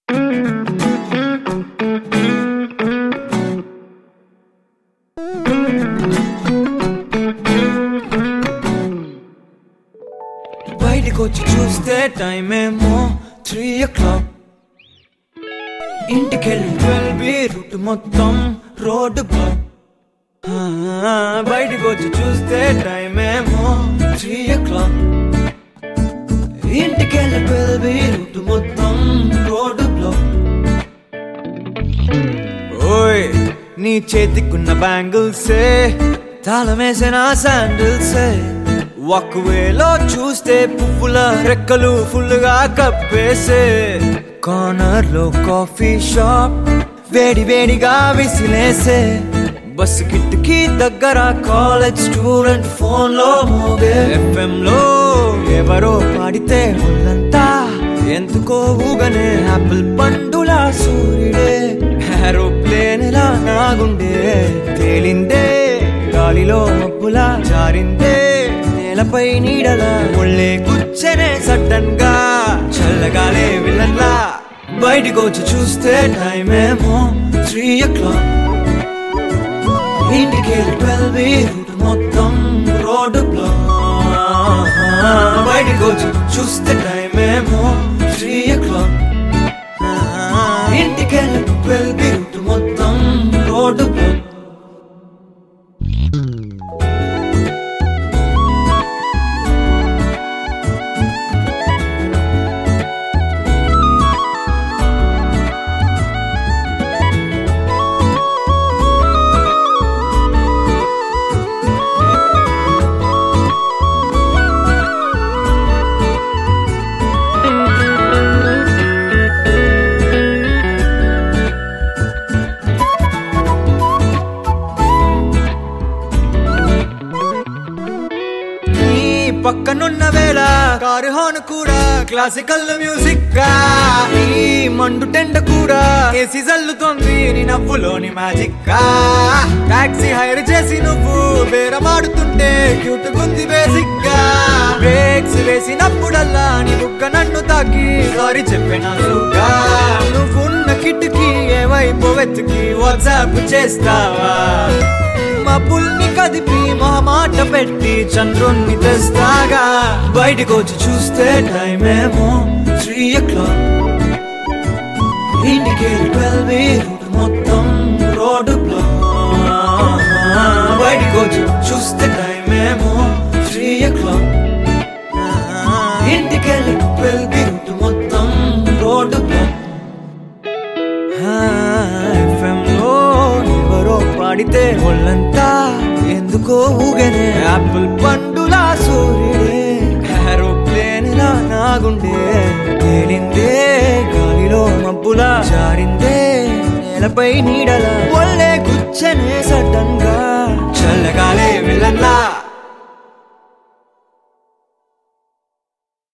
బయటకొచ్చి చూస్తే టైం ఏమో త్రీ ఓ క్లాక్ ఇంటికెళ్ళి ట్వెల్వ్ బి రూట్ మొత్తం రోడ్డు బ్లాక్ బయటకు వచ్చి చూస్తే టైం ఏమో త్రీ ఓ క్లాక్ ఇంటికెళ్ళి ట్వెల్వ్ బి రూట్ మొత్తం రోడ్డు బ్లాక్ ఓయ్ నీ చేతికున్న బ్యాంగిల్సే తాళమేసిన శాండిల్సే ఒకవేలో చూస్తే పువ్వుల రెక్కలు ఫుల్ గా కప్పేసే కార్నర్ లో కాఫీ షాప్ వేడి వేడిగా విసిలేసే బస్సు కిటికీ దగ్గర కాలేజ్ స్టూడెంట్ ఫోన్ లో మోగే ఎఫ్ఎం లో ఎవరో పాడితే ఒళ్ళంతా ఎందుకో ఊగనే యాపిల్ పండులా సూర్యుడే ఏరోప్లేన్ లా నాగుండే తేలిందే గాలిలో మబ్బులా జారిందే నేలపై నీడలా ఒళ్ళే కూర్చనే సడన్ గా చల్లగాలే విలన్లా బయటకు వచ్చి చూస్తే టైం ఏమో త్రీ ఓ క్లాక్ ఇంటికి ట్వెల్వ్ రూట్ మొత్తం రోడ్డు బ్లాక్ బయటకు వచ్చి చూస్తే టైం ఏమో త్రీ ఓ క్లాక్ ఇంటికి ట్వెల్వ్ రూట్ మొత్తం రోడ్డు బ్లాక్ నీ పక్కనున్న వేళ కారు హార్న్ కూడా క్లాసికల్ మ్యూజిక్ గా ఈ మండు టెండ కూడా ఏసీ జల్లుతోంది నీ నవ్వులోని మ్యాజిక్ గా టాక్సీ హైర్ చేసి నువ్వు బేరమాడుతుంటే క్యూట్ గుంది బేసిక్ గా బ్రేక్స్ వేసినప్పుడల్లా నీ బుగ్గ నన్ను తాకి సారీ చెప్పిన నువ్వున్న కిటికీ ఏవైపు వెతికి వాట్సాప్ చేస్తావా మబ్బుల్ని కదిపి మా మాట పెట్టి చంద్రుణ్ణి తెస్తాగా బయటకు వచ్చి చూస్తే టైం ఏమో త్రీ ఓ క్లాక్ ఇంటికి ట్వెల్వ్ రూట్ మొత్తం రోడ్డు బ్లాక్ బయటకు వచ్చి చూస్తే టైం ఏమో త్రీ ఓ క్లాక్ ఇంటికి ట్వెల్వ్ రూట్ మొత్తం రోడ్డు బ్లాక్ ఎఫ్ఎం లో ఎవరో పాడితే ఒళ్ళంతా ఎందుకో ఊగనే యాపిల్ పండులా సూర్యుడే ఏరోప్లేన్ లా నాగుండే తేలిందే గాలిలో మబ్బులా జారిందే నేలపై నీడలా ఒళ్ళే గుచ్చనే సడన్ గా చల్లగాలే విలన్లా